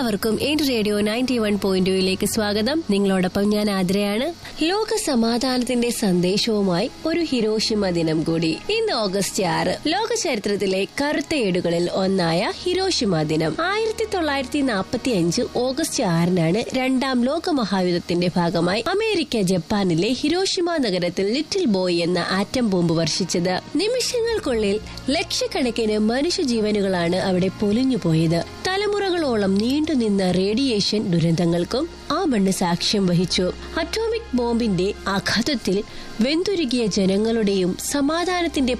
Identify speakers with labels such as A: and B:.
A: എല്ലാവർക്കും എന്റെ radio ninety one പോയിന്റുവിലേക്ക് സ്വാഗതം നിങ്ങളോടൊപ്പം ഞാൻ ആതിരയാണ് ലോക സമാധാനത്തിന്റെ സന്ദേശവുമായി ഒരു ഹിരോഷിമ ദിനം കൂടി ഇന്ന് ഓഗസ്റ്റ് ആറ് ലോക ചരിത്രത്തിലെ കറുത്ത ഏടുകളിൽ ഒന്നായ ഹിരോഷിമ ദിനം ആയിരത്തി തൊള്ളായിരത്തി നാൽപ്പത്തി അഞ്ച് ഓഗസ്റ്റ് ആറിനാണ് രണ്ടാം ലോക മഹായുദ്ധത്തിന്റെ ഭാഗമായി അമേരിക്ക ജപ്പാനിലെ ഹിരോഷിമ നഗരത്തിൽ ലിറ്റിൽ ബോയ് എന്ന ആറ്റം ബോംബ് വർഷിച്ചത് നിമിഷങ്ങൾക്കുള്ളിൽ ലക്ഷക്കണക്കിന് മനുഷ്യജീവനുകളാണ് അവിടെ പൊലിഞ്ഞുപോയത് തലമുറകളോളം നീണ്ടുനിന്ന റേഡിയേഷൻ ദുരന്തങ്ങൾക്കും ആ മണ്ണ് സാക്ഷ്യം വഹിച്ചു അറ്റോമിക് ബോംബിന്റെ ആഘാതത്തിൽ വെന്തുരുകിയ ജനങ്ങളുടെയും സമാധാനത്തിന്റെ